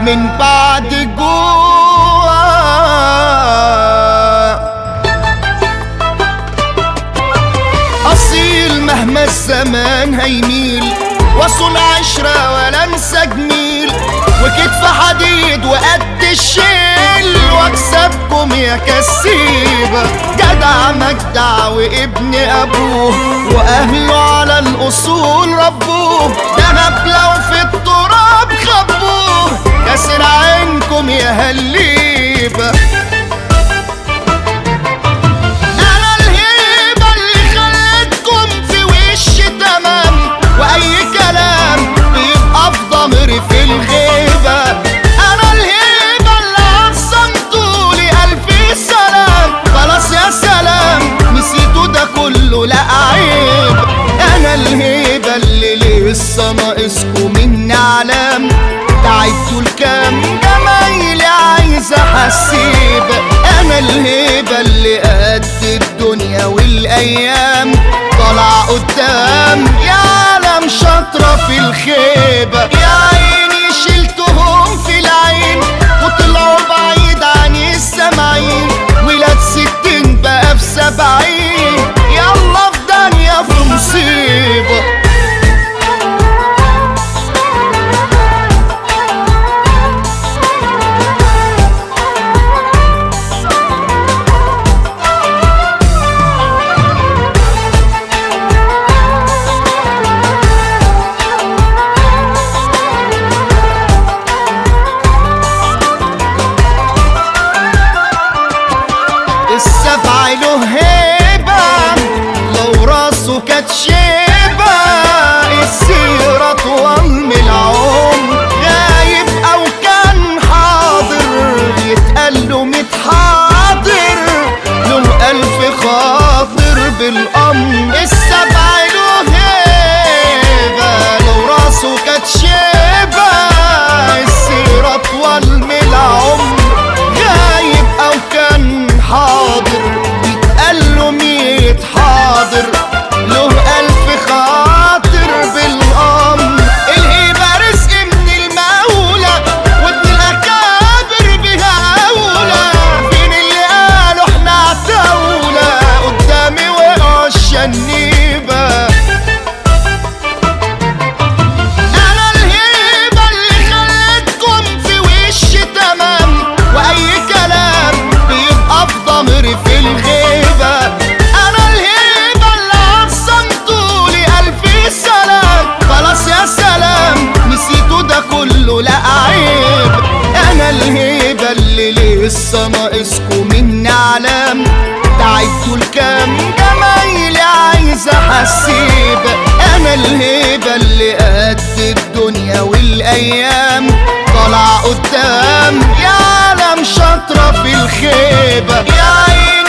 من بعد جوع أصيل مهما الزمان هيميل وصل عشرة ولا انسى جميل وكتف حديد وقد الشيل واكسبكم يا كسيبة جدع مجدع وابن ابوه واهله على الاصول ربوه دهب لو في التراب خبوه كسر عينكم يا هليبه انا الهيبة اللي خلتكم في وش تمام واي كلام بيبقى في ضمري في الغيبة انا الهيبة اللي عصمتوا لي الف سلام خلاص يا سلام نسيتوا ده كله لا عيب انا الهيبة اللي لسه ناقصكوا مني علام تعبتوا الكام جمايلي عايزة حسيب انا الهيبة اللي قد الدنيا والايام طالع قدام يا عالم شاطرة في الخيبة يا عيني شلتهم في العين وطلعوا بعيد عن السامعين ولاد ستين بقى في سبعين يلا في دنيا في مصيبة السبع له هيبة لو راسه كانت شيبة السيرة طول من العمر غايب أو كان حاضر يتقال له متحاضر له ألف خاطر بالأمر السبع له هيبة لو راسه كانت شيبة السيرة طول من العمر غايب أو كان حاضر يتقال له ميت حاضر له ألف خاطر بالأمر الهيبة رزق من المولى وابن الأكابر بها أولى فين اللي قالوا احنا عتاولة قدامي وقعوا الشنيبة انا الهيبة اللي خلتكم في وش تمام واي كلام بيبقى في ضمري في الغيبة انا الهيبة اللي عصمتوا لي الف سلام خلاص يا سلام نسيتوا ده كله لا عيب انا الهيبة اللي لسه ناقصكوا مني علام تعبتوا الكام جمايلي عايزة حسيب انا الهيبة اللي قد الدنيا والايام طالع قدام يا عالم شاطرة في الخيبة يا عيني